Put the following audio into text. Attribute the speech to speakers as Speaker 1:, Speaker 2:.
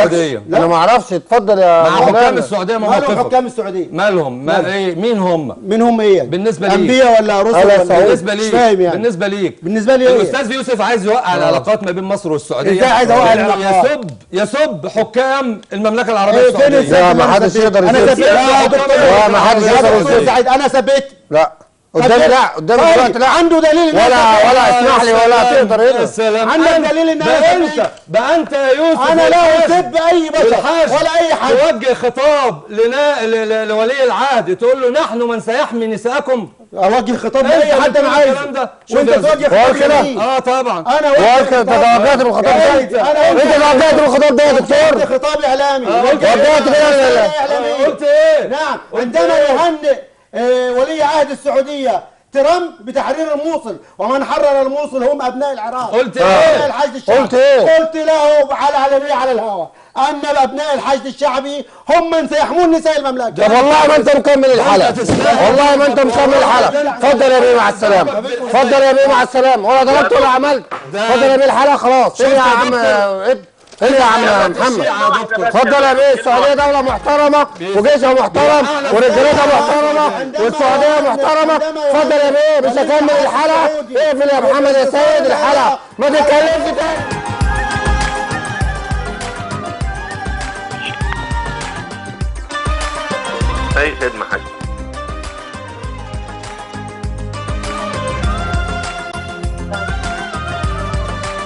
Speaker 1: السعوديه
Speaker 2: لا.
Speaker 3: انا ما اعرفش اتفضل يا
Speaker 1: مع حكام
Speaker 3: مولانا.
Speaker 1: السعوديه ما
Speaker 2: مالهم
Speaker 1: موقفك
Speaker 2: حكام السعوديه
Speaker 1: مالهم ما ايه مين هم
Speaker 2: مين هم ايه
Speaker 1: بالنسبة ليك.
Speaker 2: انبياء ولا رسل
Speaker 3: أهلا
Speaker 2: ولا
Speaker 3: وسهلا.
Speaker 1: بالنسبه
Speaker 2: مش
Speaker 1: ليك
Speaker 2: فاهم يعني
Speaker 1: بالنسبه ليك
Speaker 2: بالنسبه لي ايه
Speaker 1: الاستاذ يوسف عايز يوقع العلاقات ما بين مصر والسعوديه
Speaker 2: إزاي عايز أوقع العلاقات؟
Speaker 1: يسب يسب حكام المملكه العربيه
Speaker 2: إيه فين
Speaker 1: السعوديه
Speaker 2: السبت
Speaker 3: لا،
Speaker 2: اللي
Speaker 3: ما
Speaker 2: أنا
Speaker 3: حدش
Speaker 2: سبيت؟
Speaker 3: يقدر
Speaker 2: انا
Speaker 3: يسب.
Speaker 2: سبيت
Speaker 1: لا،
Speaker 2: يا دكتور
Speaker 1: لا،
Speaker 3: ما حدش
Speaker 2: يا
Speaker 3: يقدر
Speaker 2: دكتور
Speaker 3: يسب.
Speaker 2: سعيد انا سبيت
Speaker 3: لا قدامي لا قدامي
Speaker 2: طيب،
Speaker 3: دلوقتي لا
Speaker 2: عنده دليل إن
Speaker 3: ولا
Speaker 2: أنا سبيت.
Speaker 3: ولا اسمح لي ولا تقدر
Speaker 1: يا
Speaker 3: هنا
Speaker 1: سلام
Speaker 2: عندك
Speaker 1: أنت-
Speaker 2: دليل إن أنا
Speaker 1: بقى
Speaker 2: سبيت؟
Speaker 1: انت بقى انت يا يوسف
Speaker 2: انا لا
Speaker 1: والحاج-
Speaker 2: اسب اي بشر
Speaker 1: والحاج
Speaker 2: ولا اي حد
Speaker 1: توجه خطاب لنا ل- ل- لولي العهد تقول له نحن من سيحمي نساءكم
Speaker 2: اوجه خطاب
Speaker 1: أنت
Speaker 2: لاي
Speaker 1: اللي
Speaker 2: حد انا
Speaker 1: بتقول
Speaker 2: عايزه
Speaker 1: الكلام ده. شوف
Speaker 2: وانت
Speaker 1: يا
Speaker 2: توجه
Speaker 1: زلمة.
Speaker 2: خطاب
Speaker 3: هو كده؟
Speaker 2: لمين؟
Speaker 1: اه طبعا
Speaker 2: انا
Speaker 3: هو
Speaker 2: وجه
Speaker 3: انت
Speaker 2: خطاب-
Speaker 3: توجهت بالخطاب
Speaker 2: يا
Speaker 3: ده
Speaker 2: ريت، انا
Speaker 3: انت
Speaker 2: وجه
Speaker 3: توجهت بالخطاب ده يا دكتور
Speaker 2: وجه خطاب اعلامي
Speaker 1: آه،
Speaker 2: وجه
Speaker 1: وجه
Speaker 3: وجهت كده ولا لا؟
Speaker 2: إعلامي.
Speaker 1: قلت ايه
Speaker 2: نعم
Speaker 1: قلت
Speaker 2: عندما
Speaker 1: إيه؟
Speaker 2: يهنئ آه، ولي عهد السعوديه ترامب بتحرير الموصل ومن حرر الموصل هم ابناء العراق
Speaker 1: قلت
Speaker 2: أبناء
Speaker 1: إيه؟
Speaker 2: الحشد الشعبي
Speaker 3: قلت إيه؟
Speaker 2: قلت له على علنيه على الهواء ان ابناء الحشد الشعبي هم من سيحمون نساء المملكه
Speaker 3: طب والله ما انت مكمل الحلقه
Speaker 1: تستاهل.
Speaker 3: والله ما انت مكمل الحلقه اتفضل يا بيه مع السلامه اتفضل يا بيه مع السلامه ولا ضربت ولا عملت اتفضل يا بيه الحلقه خلاص ايه يا عم ايه إيه يا عم محمد اتفضل يا بيه السعوديه دوله محترمه وجيشها محترم ورجالتها محترمه والسعوديه محترمه اتفضل يا بيه مش هكمل الحلقه اقفل يا محمد يا سيد الحلقه ما تتكلمش تاني
Speaker 4: اي خدمه حاج